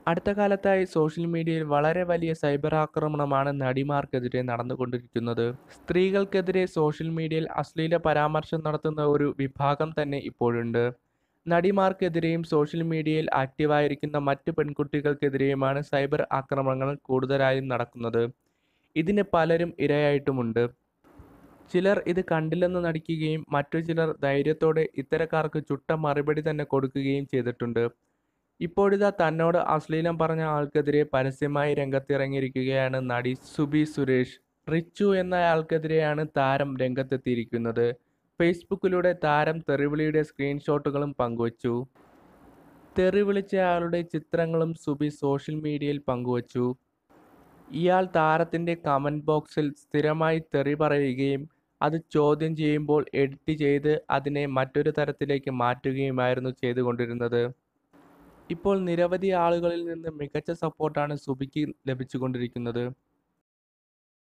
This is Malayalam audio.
അടുത്ത കാലത്തായി സോഷ്യൽ മീഡിയയിൽ വളരെ വലിയ സൈബർ ആക്രമണമാണ് നടിമാർക്കെതിരെ നടന്നുകൊണ്ടിരിക്കുന്നത് സ്ത്രീകൾക്കെതിരെ സോഷ്യൽ മീഡിയയിൽ അശ്ലീല പരാമർശം നടത്തുന്ന ഒരു വിഭാഗം തന്നെ ഇപ്പോഴുണ്ട് നടിമാർക്കെതിരെയും സോഷ്യൽ മീഡിയയിൽ ആക്റ്റീവായിരിക്കുന്ന മറ്റ് പെൺകുട്ടികൾക്കെതിരെയുമാണ് സൈബർ ആക്രമണങ്ങൾ കൂടുതലായും നടക്കുന്നത് ഇതിന് പലരും ഇരയായിട്ടുമുണ്ട് ചിലർ ഇത് കണ്ടില്ലെന്ന് നടിക്കുകയും മറ്റു ചിലർ ധൈര്യത്തോടെ ഇത്തരക്കാർക്ക് ചുട്ട മറുപടി തന്നെ കൊടുക്കുകയും ചെയ്തിട്ടുണ്ട് ഇപ്പോഴിതാ തന്നോട് അശ്ലീലം പറഞ്ഞ ആൾക്കെതിരെ പരസ്യമായി രംഗത്തിറങ്ങിയിരിക്കുകയാണ് നടി സുബി സുരേഷ് റിച്ചു എന്നയാൾക്കെതിരെയാണ് താരം രംഗത്തെത്തിയിരിക്കുന്നത് ഫേസ്ബുക്കിലൂടെ താരം തെറിവിളിയുടെ സ്ക്രീൻഷോട്ടുകളും പങ്കുവച്ചു തെറി വിളിച്ചയാളുടെ ചിത്രങ്ങളും സുബി സോഷ്യൽ മീഡിയയിൽ പങ്കുവച്ചു ഇയാൾ താരത്തിൻ്റെ കമൻറ്റ് ബോക്സിൽ സ്ഥിരമായി തെറി പറയുകയും അത് ചോദ്യം ചെയ്യുമ്പോൾ എഡിറ്റ് ചെയ്ത് അതിനെ മറ്റൊരു തരത്തിലേക്ക് മാറ്റുകയുമായിരുന്നു ചെയ്തുകൊണ്ടിരുന്നത് ഇപ്പോൾ നിരവധി ആളുകളിൽ നിന്ന് മികച്ച സപ്പോർട്ടാണ് സുബിക്ക് ലഭിച്ചുകൊണ്ടിരിക്കുന്നത്